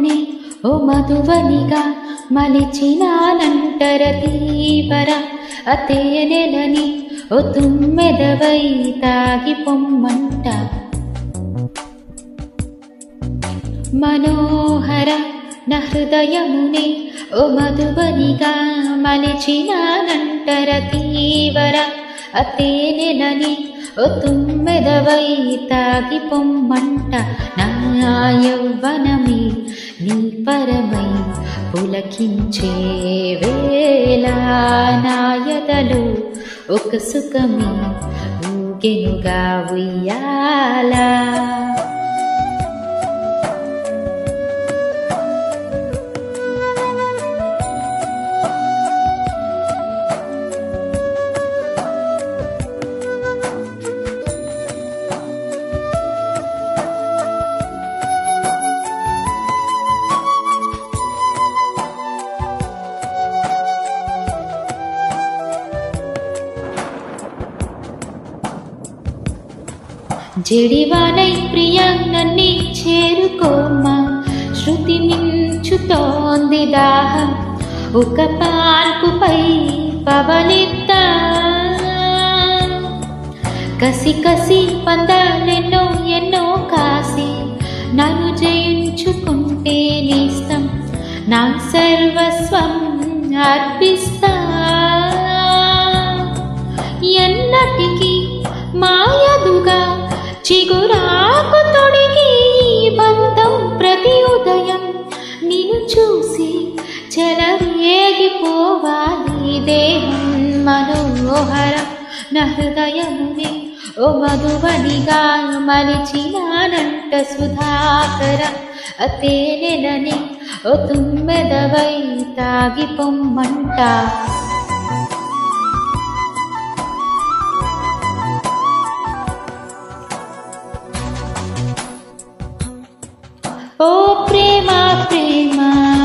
హృదయముని ఓ మధువనిగా మలిచినానంటర తీవర అతేనెలని ఓ తుమ్మెదవై తాగి పొమ్మంట మనోహర నా హృదయముని ఓ మధువనిగా మలిచినానంటర తీవర అతేనెలని ఓ తుమ్మెదవై తాగి పొమ్మంట నా యౌవనమే నీ పరమై పులకించే వేళ నాయదలో ఒక సుఖమే ఊగెనుగా ఉయ్యాలా జడివానై ప్రియా నన్ని చేరుకోమా శృతి మించుతోంది దాహం ఒక పాల్పుపై పవలిద్దా కసి కసి పందాలెన్నో ఎన్నో కాసి నన్ను జయించుకుంటే నేస్తం నా సర్వస్వం అర్పిస్తా ఎన్నటికి మాయదుగా చిగురాకు తొడిగి ఈ బంధం ప్రతి ఉదయం నిన్ను చూసి చెలరేగిపోవాలి దేహం మనోహరం నా హృదయముని ఓ మధువనిగా మలిచినానంట సుధాకర అతేనెలని ఓ తుమ్మెదవై తాగి పొమ్మంట ఓ ప్రేమ ప్రేమ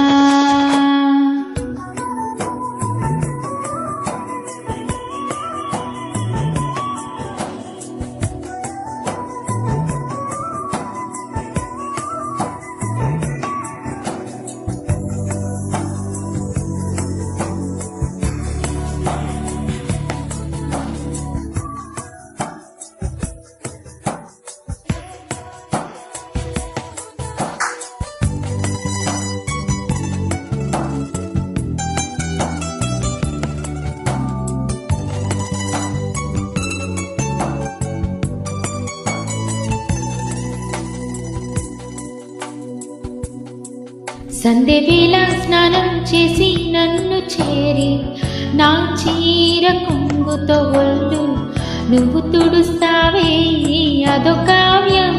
సంధ్య వేళ స్నానం చేసి నన్ను చేరి నా చీర కొంగుతో ఒళ్ళు నువ్వు తుడుస్తావే అదో కావ్యం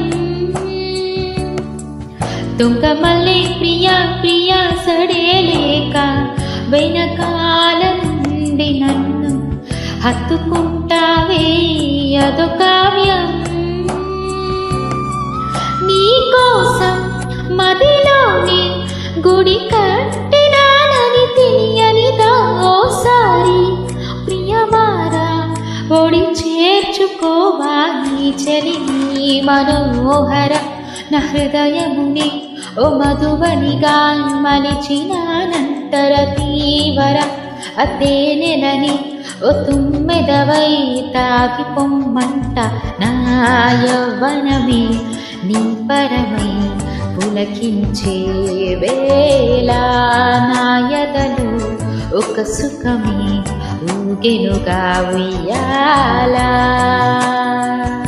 తుంగ మల్లె ప్రియా ప్రియా సడేలేక వెనకాల నుండి నన్ను హత్తుకుంటావే అదో కావ్యం నీ కోసం మదిలోనే గుడి కట్టినానని తెలియనిదా ఓసారి ప్రియమారా ఒడి చేర్చుకోవా నీ చెలి నీ మనోహర నా హృదయముని ఓ మధువనిగా మలిచినానంతర తీవర అతేనెలని ఓ తుమ్మెదవై తాకి పొమ్మంట నా యవ్వనమే నీ పరమై పులకించే వేళ నాయదలు ఒక సుఖమే ఊగెనుగా ఉయ్యాలా